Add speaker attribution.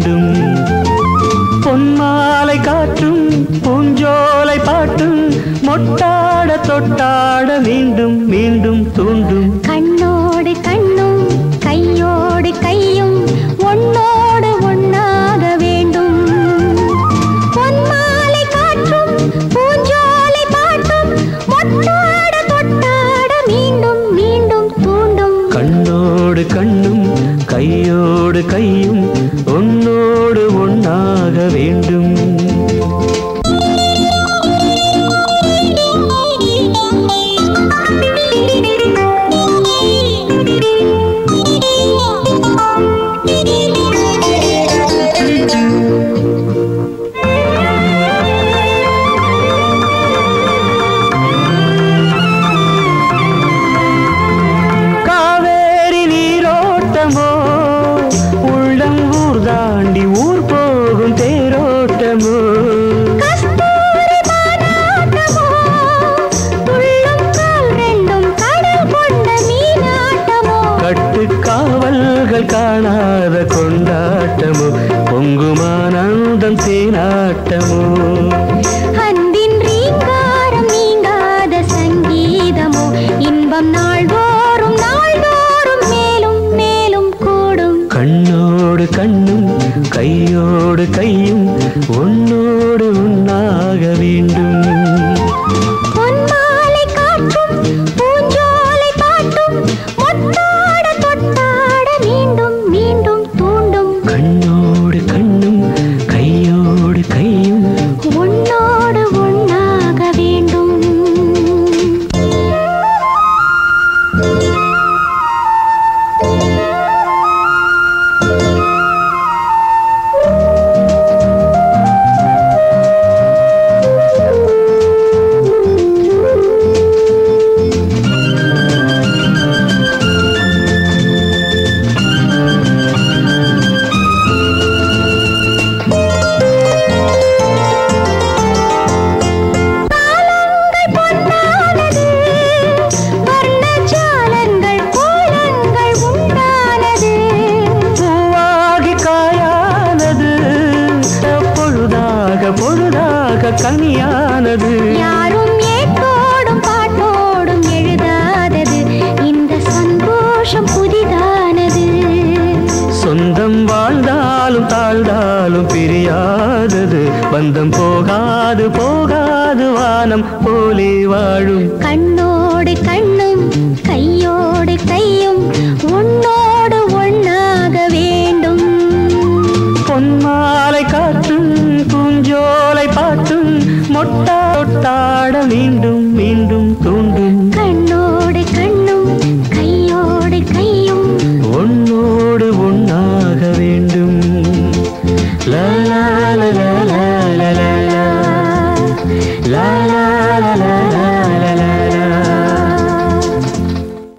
Speaker 1: வேண்டும் பொன்மாலை காற்றும் பூஞ்சோலை பாட்டும் மொட்டாட தொட்டாட மீண்டும் மீண்டும் தூண்டும்
Speaker 2: கண்ணோடு கண்ணும் கையோடு கையும் ஒன்னோடு ஒன்னாக வேண்டும் பொன்மாலை காற்றும் பூஞ்சோலை பாட்டும் மொட்டாட தொட்டாட மீண்டும் மீண்டும் தூண்டும்
Speaker 1: கண்ணோடு கண்ணும் கையோடு கையும் ஒன்னோடு ஒன்னாக வேண்டும் காவேரி நீரோட்டமோ உள்ளம் ஊர் தாண்டி ஊர் போகும் தேரோட்டமோ
Speaker 2: கஸ்தூரி மானாட்டமோ துள்ளும் கால் ரெண்டும் கடல் கொண்ட மீனாட்டமோ
Speaker 1: கட்டு காவல்கள் காணாத கொண்டாட்டமோ பொங்குமானந்தம் தேனாட்டமோ
Speaker 2: அன்பின் ரீங்காரம் நீங்காத சங்கீதமோ இன்பம் நாள்தோறும் நாள்தோறும் மேலும் மேலும் கூடும்
Speaker 1: கண்ணோடு கண்ணும் கையோடு கையும் ஒன்னோடு ஒன்னாக வேண்டும்
Speaker 2: பொன்மாலை காற்றும் பூஞ்சோலை பாட்டும் மொட்டாட தொட்டாட மீண்டும் மீண்டும் தூண்டும்
Speaker 1: கண்ணோடு கண்ணும் கையோடு கையும்
Speaker 2: உன்னோடு ஒன்னாக வேண்டும் காலங்கள் பொன்னானது வர்ணஜாலங்கள் கோலங்கள் உண்டானது
Speaker 1: பூவாகி காயானது பொழுதாக பொழுதாக கனியானது
Speaker 2: யாரும் ஏட்டோடும் பாட்டோடும் எழுதாதது இந்த சந்தோஷம் புதிதானது
Speaker 1: சொந்தம் வாழ்ந்தாலும் தாழ்ந்தாலும் பிரியாதது பந்தம் போகாது போகாது வானம் போலே வாழும்
Speaker 2: கண்